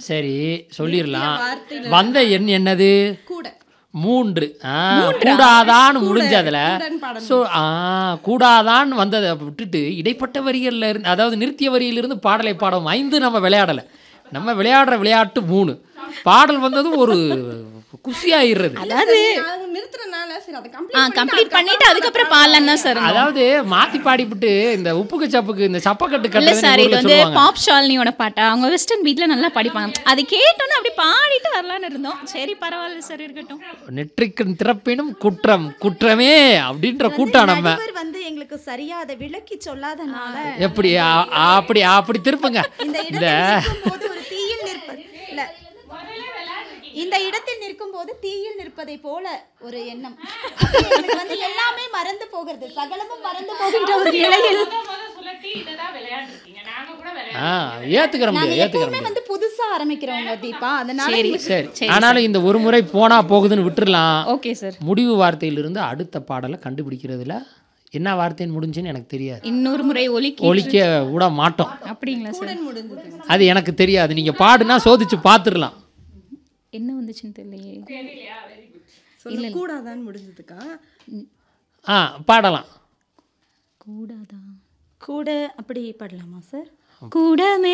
சரி சொல்லிடலாம் வார்த்தையில வந்த எண் என்னது கூட மூன்று ஆ கூடாதான்னு முடிஞ்சதுல கூடன்னு பாடணும். ஸோ ஆ கூடாதான்னு வந்ததை விட்டுட்டு இடைப்பட்ட வரிகள்ல இருந்து அதாவது நிறுத்திய வரியிலிருந்து பாடலை பாடும் ஐந்து நம்ம விளையாடலை நம்ம விளையாடுற விளையாட்டு மூணு பாடல் வந்ததும் ஒரு குஷியாயிடுறது அதாவது அவங்க நிறுத்துறனால சரி அதை ஆ கம்ப்ளீட் கம்ப்ளீட் பண்ணிட்டு அதுக்கப்புறம் பாடலாம் தான் சார் இருந்தோம். அதாவது மாத்தி பாடிவிட்டு இந்த உப்புக்கு சப்புக்கு இந்த சப்பக்கட்டு இல்ல கட்டுறது சார் இது வந்து சொல்லுவாங்க பாப் ஷாலினியோட பாட்டா அவங்க வெஸ்டர்ன் பீட்ல நல்லா படிப்பாங்க அது கேட்டோன்னே அப்படி பாடிட்டு வரலான்னு இருந்தோம் சரி பரவாயில்ல சார் இருக்கட்டும் நெற்றிக்கண் திறப்பினும் குற்றம் குற்றமே அப்படின்ற கூட்டம் நம்ம நடுவர் வந்து எங்களுக்கு சரியா அதை விளக்கி சொல்லாதனால எப்படி ஆ- அப்படி அப்படி திருப்புங்க இந்த இந்த இடத்தில் நிற்கும்போது ஒரு தீயில் நிற்பது இல்ல இந்த இடத்தில் நிற்கும் போது தீயில் நிற்பதை போல ஒரு எண்ணம் அப்ப எங்களுக்கு வந்து எல்லாமே மறந்து போகிறது சகலமும் மறந்து போகின்ற ஒரு நிலையில் ஆ ஏத்துக்கிற நாங்க முடியாது எப்பவுமே ஏத்துக்கிற வந்து புதுசா ஆரம்பிக்கிறவங்க தீபா அதனால சரி சரி ஆனாலும் இந்த ஒரு முறை போனா போகுதுன்னு விட்டுறலாம் ஓகே சார் முடிவு வார்த்தையிலிருந்து அடுத்த பாடலை கண்டுபிடிக்கிறதுல என்ன வார்த்தைன்னு முடிஞ்சுன்னு எனக்கு தெரியாது இன்னொரு முறை ஒலிக்கி ஒலிக்க விட மாட்டோம் அப்படிங்களா சார் கூடன் முடிஞ்சது அது எனக்கு தெரியாது நீங்க பாடுனா சோதிச்சு பார்த்துடலாம் என்ன வந்துச்சுன்னு தெரியலையே சொல்ல கூடாதான்னு முடிஞ்சதுக்கா ஆ பாடலாம் கூடாதா கூட அப்படி பாடலாமா சார் கூடமே